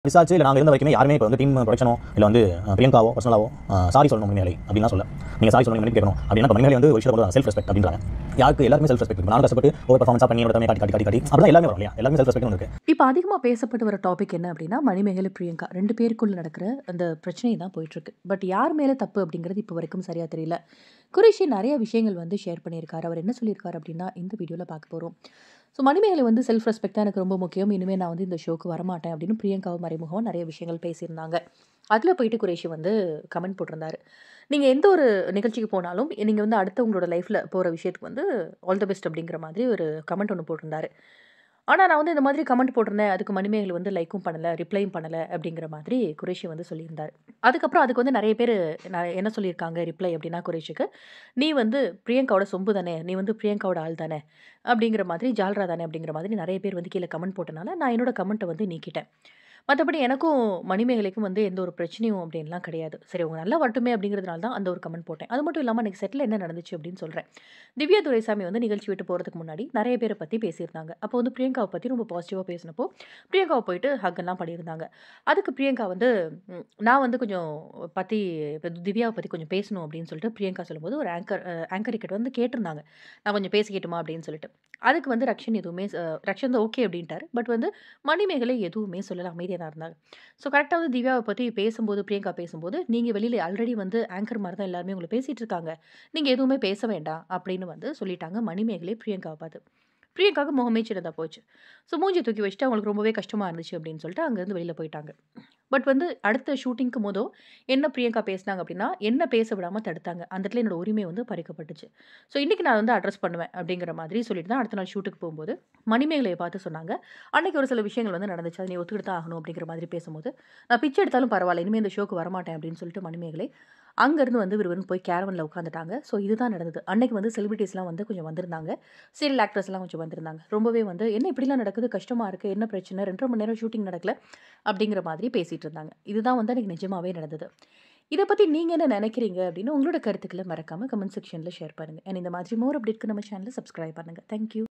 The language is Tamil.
விசாரிச்சு இல்லை நாங்கள் இருந்த வரைக்குமே யாருமே இப்போ வந்து டீம் ப்ரொடக்ஷனோ இல்லை வந்து அஹ், பிரியங்காவோ பர்சனலாவோ சாரி சொல்லணும் மணிமேலை அப்படின்லாம் சொல்ல நீங்கள் சாரி சொல்லணும் மன்னிப்பு கேட்கணும் அப்படின்னா இப்போ மணிமேலை வந்து ஒரு விஷயம் செல்ஃப் ரெஸ்பெக்ட் அப்படின்றாங்க யாருக்கு எல்லாருமே செல்ஃப் ரெஸ்பெக்ட் நான் கஷ்டப்பட்டு ஒரு பர்ஃபார்மன்ஸாக பண்ணி என்னோட காட்டி காட்டி காட்டி காட்டி அப்படிதான் எல்லாமே வரும் இல்லையா எல்லாமே செல்ஃப் ரெஸ்பெக்ட் இருக்கு இப்போ அதிகமாக பேசப்பட்டு வர டாபிக் என்ன அப்படின்னா மணிமேகலை பிரியங்கா ரெண்டு பேருக்குள்ள நடக்கிற அந்த பிரச்சனை தான் போயிட்டுருக்கு பட் யார் மேலே தப்பு அப்படிங்கிறது இப்போ வரைக்கும் சரியாக தெரியல குரேஷி நிறைய விஷயங்கள் வந்து ஷேர் பண்ணியிருக்காரு அவர் என்ன சொல்லியிருக்காரு அப்படின்னா இந்த வீடியோவில் பார்க்க போகிறோம் ஸோ மணிமேகலை வந்து செல்ஃப் ரெஸ்பெக்ட் தான் எனக்கு ரொம்ப முக்கியம் இனிமேல் நான் வந்து இந்த ஷோக்கு வரமாட்டேன் அப்படின்னு பிரியங்காவும் மறைமுகம் நிறைய விஷயங்கள் பேசியிருந்தாங்க அதில் போயிட்டு குரேஷி வந்து கமெண்ட் போட்டிருந்தாரு நீங்கள் எந்த ஒரு நிகழ்ச்சிக்கு போனாலும் நீங்கள் வந்து அடுத்த உங்களோட லைஃப்பில் போகிற விஷயத்துக்கு வந்து ஆல் த பெஸ்ட் அப்படிங்கிற மாதிரி ஒரு கமெண்ட் ஒன்று போட்டிருந்தாரு ஆனால் நான் வந்து இந்த மாதிரி கமெண்ட் போட்டிருந்தேன் அதுக்கு மணிமேகலை வந்து லைக்கும் பண்ணலை ரிப்ளையும் பண்ணலை அப்படிங்கிற மாதிரி குரேஷி வந்து சொல்லியிருந்தார் அதுக்கப்புறம் அதுக்கு வந்து நிறைய பேர் நான் என்ன சொல்லியிருக்காங்க ரிப்ளை அப்படின்னா குரேஷுக்கு நீ வந்து பிரியங்காவோட சொம்பு தானே நீ வந்து பிரியங்காவோட ஆள் தானே அப்படிங்கிற மாதிரி ஜால்ரா தானே அப்படிங்கிற மாதிரி நிறைய பேர் வந்து கீழே கமெண்ட் போட்டனால நான் என்னோட கமெண்ட்டை வந்து நீக்கிட்டேன் மற்றபடி எனக்கும் மணிமேகலைக்கும் வந்து எந்த ஒரு பிரச்சனையும் அப்படின்லாம் கிடையாது சரி உங்க நல்லா வரட்டுமே அப்படிங்கிறதுனால தான் அந்த ஒரு கமெண்ட் போட்டேன் அது மட்டும் இல்லாமல் அன்றைக்கி செட்டில் என்ன நடந்துச்சு அப்படின்னு சொல்கிறேன் திவ்யா துரைசாமி வந்து நிகழ்ச்சி விட்டு போகிறதுக்கு முன்னாடி நிறைய பேரை பற்றி பேசியிருந்தாங்க அப்போ வந்து பிரியங்காவை பற்றி ரொம்ப பாசிட்டிவாக பேசினப்போ பிரியங்காவை போயிட்டு ஹக்கெல்லாம் பண்ணியிருந்தாங்க அதுக்கு பிரியங்கா வந்து ம், நான் வந்து கொஞ்சம் பற்றி திவ்யாவை பற்றி கொஞ்சம் பேசணும் அப்படின்னு சொல்லிட்டு பிரியங்கா சொல்லும்போது ஒரு ஆங்கர் ஆங்கர் கிட்ட வந்து கேட்டிருந்தாங்க நான் கொஞ்சம் பேசிக்கிட்டுமா அப்படின்னு சொல்லிட்டு அதுக்கு வந்து ரக்ஷன் எதுவுமே அஹ், ரக்ஷன் தான் ஓகே அப்படின்ட்டாரு பட் வந்து மணிமேகலை எதுவுமே சொல்லலை அமைதியாக தான் இருந்தாங்க ஸோ கரெக்டாக வந்து திவ்யாவை பற்றி பேசும்போது பிரியங்கா பேசும்போது நீங்கள் வெளியில் ஆல்ரெடி வந்து ஆங்கர் மாதிரி தான் எல்லாருமே உங்களை பேசிகிட்டு இருக்காங்க நீங்கள் எதுவுமே பேச வேண்டாம் அப்படின்னு வந்து சொல்லிட்டாங்க மணிமேகலை பிரியங்காவை பார்த்து பிரியங்காவுக்கு முகமே சின்னதாக போச்சு ஸோ மூஞ்சி தூக்கி வச்சுட்டு அவங்களுக்கு ரொம்பவே கஷ்டமாக இருந்துச்சு அப்படின்னு சொல்லிட்டு அங்கேருந்து வெளியில் போயிட்டாங்க பட் வந்து அடுத்த ஷூட்டிங்க்கு மோதோ என்ன பிரியங்கா பேசினாங்க அப்படின்னா என்ன பேச விடாமல் தடுத்தாங்க அந்த இடத்துல என்னோட உரிமை வந்து பறிக்கப்பட்டுச்சு ஸோ இன்றைக்கி நான் வந்து அட்ரஸ் பண்ணுவேன் அப்படிங்கிற மாதிரி சொல்லிட்டு தான் அடுத்த நாள் ஷூட்டுக்கு போகும்போது மணிமேகலையை பார்த்து சொன்னாங்க அன்னைக்கு ஒரு சில விஷயங்கள் வந்து நடந்துச்சு அதை நீ ஒத்துக்கிட்டு தான் ஆகணும் அப்படிங்கிற மாதிரி பேசும்போது நான் பிச்சை எடுத்தாலும் பரவாயில்ல இனிமேல் இந்த ஷோக்கு வரமாட்டேன் அப்படின்னு சொல்லிட்டு மணிமேகலை அங்கேருந்து வந்து விறுவிறுன்னு போய் கேரவனில் உட்காந்துட்டாங்க ஸோ இதுதான் நடந்தது அன்னைக்கு வந்து செலிபிரிட்டிஸ்லாம் வந்து கொஞ்சம் வந்திருந்தாங்க சீரியல் ஆக்ட்ரஸ்லாம் கொஞ்சம் வந்திருந்தாங்க ரொம்பவே வந்து என்ன இப்படிலாம் நடக்குது கஷ்டமாக இருக்குது என்ன பிரச்சனை ரெண்டரை மணி நேரம் ஷூட்டிங் நடக்கல அப்படிங்கிற மாதிரி பேசிகிட்டு இருந்தாங்க இதுதான் வந்து எனக்கு நிஜமாவே நடந்தது இதை பற்றி நீங்கள் என்ன நினைக்கிறீங்க அப்படின்னு உங்களோட கருத்துக்களை மறக்காமல் கமெண்ட் செக்ஷனில் ஷேர் பண்ணுங்கள் அண்ட் இந்த மாதிரி மோர் அப்டேட்க்கு நம்ம சேனலை சப்ஸ்கிரைப் பண்ணுங்கள் தேங்க்யூ